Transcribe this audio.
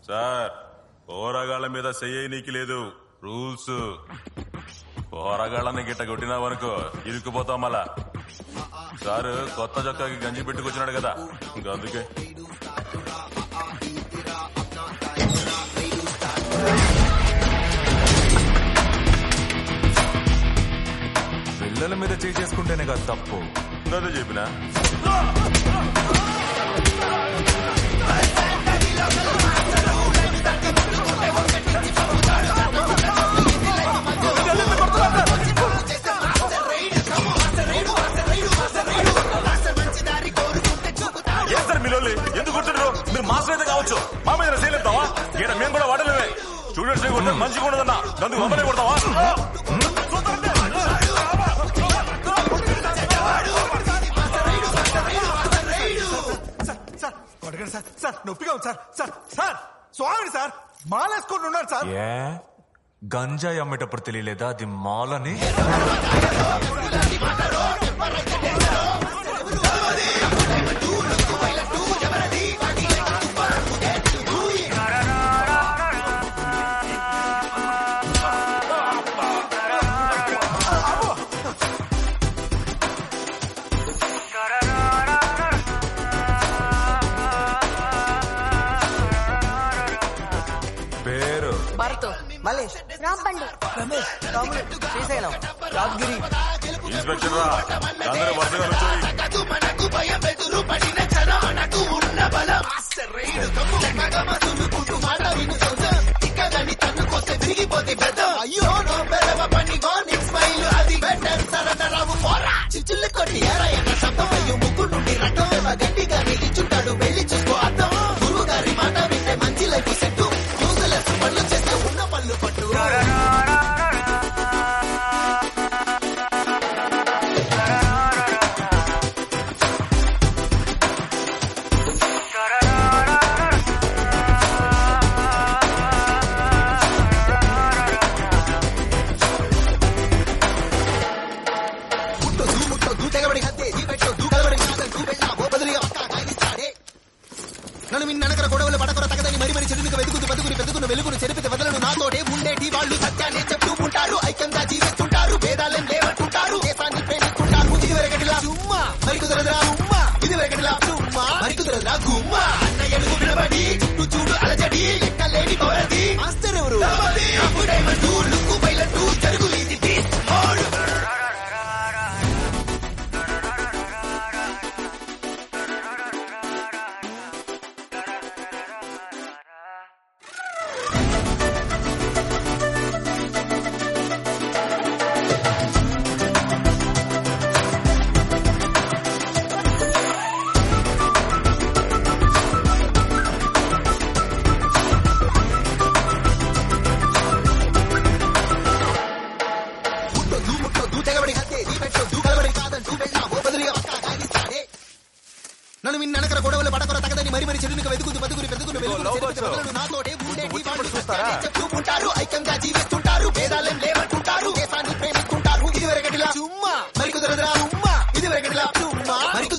sir పోరగాళ్ళ మీద చెయ్యి నీకు లేదు రూల్స్ పోరగాళ్ళని గిట్ట కొట్టినావనుకో ఇరుక్కుపోతాం మళ్ళా సార్ కొత్త చొక్కాకి గంజి పెట్టుకొచ్చినాడు కదా ఇంకా అందుకే పిల్లల మీద చేయి చేసుకుంటేనే కదా తప్పు అదే చెప్పినా ఏం సార్ మీరు ఎందుకు కొడుతున్నారు మీరు మాస్టర్ అయితే కావచ్చు మా మీద చేయలేపుతావా ఈడ మేము కూడా వాడలేమే స్టూడెంట్స్ కొట్టే మంచిగా ఉండదన్నా అందుకు మమ్మల్ని కొడతావా సార్ కొడగండి సార్ సార్ నొప్పిగా ఉంది sir sir sir Swami sir మాలేసుకొని ఉన్నారు సార్ ఏ గంజాయి అమ్మేటప్పుడు తెలియలేదా అది మాలని పేరు భరత్ మల్లేష్ రాంపండి రమేష్ రాములు శ్రీశైలం రాజ్గిరి ఇన్స్పెక్టర్ రా అందరూ వరుసగా నుంచోయి అయ్యో నో బెరవ పని మార్నింగ్ స్మైల్ అది బెటర్ సరదరావు పోరా చిచ్చులు కొట్టి ఎరయ్య శబ్దం అయ్యో ముక్కు నుండి రకం గట్టిగా నిలిచుంటాడు వెళ్ళి చూసుకో అర్థం గురువు గారి మాట వింటే మంచి లైఫ్ సెట్ యూజ్లెస్ పనులు చేస్తే ఉన్న పళ్ళు పట్టు ముట్టొద్దు ముట్టొద్దు తెగబడి హత్యే ఈ పెట్టొద్దు కలబడి కాదంటూ వెళ్ళావో బదులుగా పక్కా కాగిస్తాడే నన్ను మీ ననకర గొడవలు పడకర తగదని మరి మరి చెడునిక వెతుకుతూ బతుకుని పెతుకుని వెలుగును చెరిపితే వదలను నాతోటే ఉండేటి వాళ్ళు సత్యాన్ని చెప్తూ ఉంటారు ఐక్యంగా జీవిస్తుంటారు భేదాలను లేవట్టుంటారు దేశాన్ని ప్రేమిస్తుంటారు ఇది వరకటిలా సుమ్మా మరి కుదరదురా ఉమ్మా ఇది వరకటిలా సుమ్మా మరి కుదరదురా గుమ్మా అన్న ఎలుగు వినబడి చుట్టూ చూడు అలజడి లెక్కలేని పవరది మాస్టర్ ఎవరు అప్పుడేమంటూ లుక్కు బయలంటూ జరుగు ఇది బీచ్ మోడ్ ముట్టొద్దు ముట్టొద్దు తెగబడి హత్యే ఈ పెట్టొద్దు కలబడి కాదంటూ వెళ్ళావో బదులుగా పక్కా కాగిస్తాడే నన్ను మీ ననకర గొడవలు పడకర తగదని మరి మరి చెడునిక వెతుకుతూ బతుకుని పెతుకుని వెలుగును చెరిపితే వదలను నాతోటే ఉండేటి వాళ్ళు సత్యాన్ని చెప్తూ ఉంటారు ఐక్యంగా జీవిస్తుంటారు భేదాలేం లేవట్టుంటారు దేశాన్ని ప్రేమిస్తుంటారు ఇది వరకటిలా సుమ్మా మరి కుదరదురా ఉమ్మా ఇది వరకటిలా సుమ్మా మరి కుదరదురా